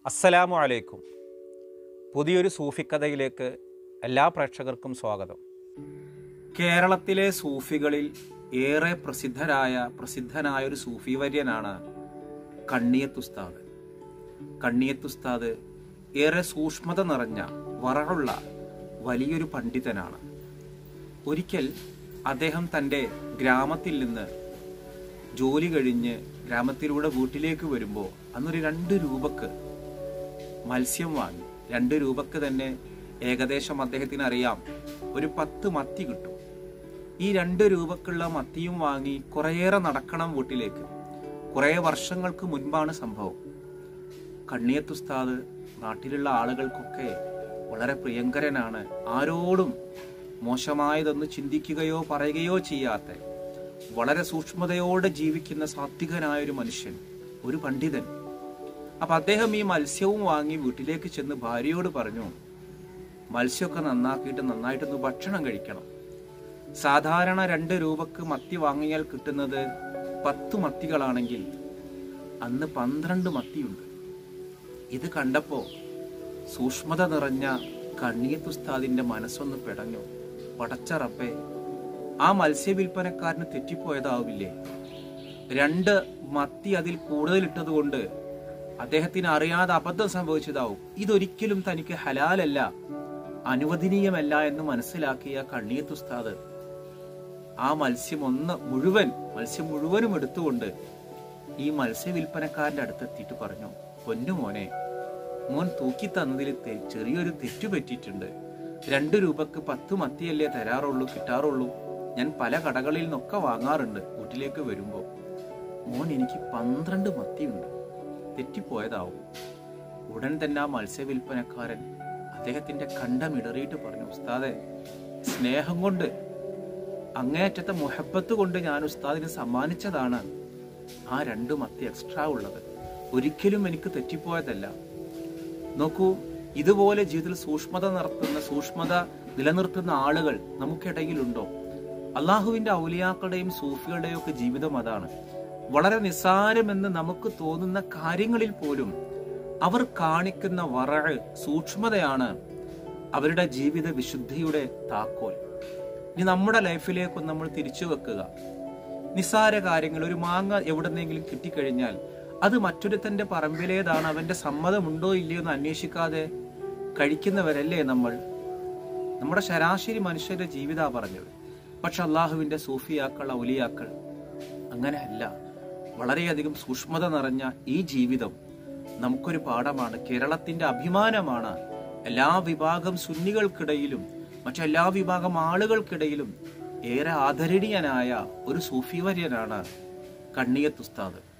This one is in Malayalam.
അസ്സലാമു അലൈക്കും പുതിയൊരു സൂഫി കഥയിലേക്ക് എല്ലാ പ്രേക്ഷകർക്കും സ്വാഗതം കേരളത്തിലെ സൂഫികളിൽ ഏറെ പ്രസിദ്ധരായ പ്രസിദ്ധനായ ഒരു സൂഫി വര്യനാണ് കണ്ണിയത്തുസ്താദ് കണ്ണിയത്തുസ്താദ് ഏറെ സൂക്ഷ്മത നിറഞ്ഞ വറയുള്ള വലിയൊരു പണ്ഡിതനാണ് ഒരിക്കൽ അദ്ദേഹം തൻ്റെ ഗ്രാമത്തിൽ നിന്ന് ജോലി കഴിഞ്ഞ് ഗ്രാമത്തിലൂടെ വീട്ടിലേക്ക് വരുമ്പോൾ അന്നൊരു രണ്ട് രൂപക്ക് മത്സ്യം വാങ്ങി രണ്ട് രൂപക്ക് തന്നെ ഏകദേശം അദ്ദേഹത്തിന് അറിയാം ഒരു പത്ത് മത്തി കിട്ടും ഈ രണ്ട് രൂപക്കുള്ള മത്തിയും വാങ്ങി കുറേയേറെ നടക്കണം വീട്ടിലേക്ക് കുറേ വർഷങ്ങൾക്ക് മുൻപാണ് സംഭവം കണ്ണിയത്തുസ്താദ് നാട്ടിലുള്ള ആളുകൾക്കൊക്കെ വളരെ പ്രിയങ്കരനാണ് ആരോടും മോശമായതൊന്ന് ചിന്തിക്കുകയോ പറയുകയോ ചെയ്യാത്ത വളരെ സൂക്ഷ്മതയോടെ ജീവിക്കുന്ന സാത്വികനായ ഒരു മനുഷ്യൻ ഒരു പണ്ഡിതൻ അപ്പൊ അദ്ദേഹം ഈ മത്സ്യവും വാങ്ങി വീട്ടിലേക്ക് ചെന്ന് ഭാര്യയോട് പറഞ്ഞു മത്സ്യമൊക്കെ നന്നാക്കിയിട്ട് നന്നായിട്ടൊന്ന് ഭക്ഷണം കഴിക്കണം സാധാരണ രണ്ട് രൂപക്ക് മത്തി വാങ്ങിയാൽ കിട്ടുന്നത് പത്ത് മത്തികളാണെങ്കിൽ അന്ന് പന്ത്രണ്ട് മത്തിയുണ്ട് ഇത് കണ്ടപ്പോ സൂക്ഷ്മത നിറഞ്ഞ കണ്ണീത്തുസ്താദിന്റെ മനസ്സൊന്ന് പിടഞ്ഞു പടച്ച റബ്ബേ ആ മത്സ്യ വിൽപ്പനക്കാരന് തെറ്റിപ്പോയതാവില്ലേ രണ്ട് മത്തി അതിൽ കൂടുതൽ ഇട്ടതുകൊണ്ട് അദ്ദേഹത്തിന് അറിയാതെ അബദ്ധം സംഭവിച്ചതാവും ഇതൊരിക്കലും തനിക്ക് ഹലാലല്ല അനുവദനീയമല്ല എന്ന് മനസ്സിലാക്കിയ കണ്ണീത്തുസ്താദ് ആ മത്സ്യം ഒന്ന് മുഴുവൻ മത്സ്യം മുഴുവനും എടുത്തുകൊണ്ട് ഈ മത്സ്യ വിൽപ്പനക്കാരന്റെ അടുത്തെത്തിയിട്ട് പറഞ്ഞു പൊന്നു മോനെ മോൻ തൂക്കി തന്നതിൽ തെ- ചെറിയൊരു തെറ്റു പറ്റിയിട്ടുണ്ട് രണ്ട് രൂപക്ക് പത്ത് മത്തിയല്ലേ തരാറുള്ളൂ കിട്ടാറുള്ളൂ ഞാൻ പല കടകളിൽ നിന്നൊക്കെ വാങ്ങാറുണ്ട് വീട്ടിലേക്ക് വരുമ്പോ മോൻ എനിക്ക് പന്ത്രണ്ട് മത്തിയുണ്ട് തെറ്റിപ്പോയതാവും ഉടൻ തന്നെ ആ മത്സ്യ വിൽപ്പനക്കാരൻ അദ്ദേഹത്തിന്റെ കണ്ടമിടറിയിട്ട് പറഞ്ഞു ഉസ്താദെ സ്നേഹം കൊണ്ട് അങ്ങേയറ്റത്തെ മുഹബത്ത് കൊണ്ട് ഞാൻ ഉസ്താദിന് സമ്മാനിച്ചതാണ് ആ രണ്ട് മത്തി എക്സ്ട്രാ ഉള്ളത് ഒരിക്കലും എനിക്ക് തെറ്റിപ്പോയതല്ല നോക്കൂ ഇതുപോലെ ജീവിതത്തിൽ സൂക്ഷ്മത നടത്തുന്ന സൂക്ഷ്മത നിലനിർത്തുന്ന ആളുകൾ നമുക്കിടയിലുണ്ടോ അള്ളാഹുവിന്റെ ഔലിയാക്കളുടെയും സൂഫികളുടെയും ഒക്കെ ജീവിതം അതാണ് വളരെ നിസ്സാരമെന്ന് നമുക്ക് തോന്നുന്ന കാര്യങ്ങളിൽ പോലും അവർ കാണിക്കുന്ന വറ സൂക്ഷ്മതയാണ് അവരുടെ ജീവിത വിശുദ്ധിയുടെ താക്കോൽ ഇനി നമ്മുടെ ലൈഫിലേക്ക് നമ്മൾ തിരിച്ചു വെക്കുക നിസ്സാര കാര്യങ്ങൾ ഒരു മാങ്ങ എവിടെന്നെങ്കിലും കിട്ടിക്കഴിഞ്ഞാൽ അത് മറ്റൊരുത്തന്റെ പറമ്പിലേതാണ് അവന്റെ സമ്മതമുണ്ടോ ഇല്ലയോ എന്ന് അന്വേഷിക്കാതെ കഴിക്കുന്നവരല്ലേ നമ്മൾ നമ്മുടെ ശരാശരി മനുഷ്യരുടെ ജീവിത പറഞ്ഞത് പക്ഷെ അള്ളാഹുവിന്റെ സൂഫിയാക്കൾ ഔലിയാക്കൾ അങ്ങനെയല്ല വളരെയധികം സൂക്ഷ്മത നിറഞ്ഞ ഈ ജീവിതം നമുക്കൊരു പാഠമാണ് കേരളത്തിന്റെ അഭിമാനമാണ് എല്ലാ വിഭാഗം സുന്നികൾക്കിടയിലും മറ്റെല്ലാ വിഭാഗം ആളുകൾക്കിടയിലും ഏറെ ആദരണീയനായ ഒരു സൂഫിവര്യനാണ് കണ്ണിയത്തുസ്താദ്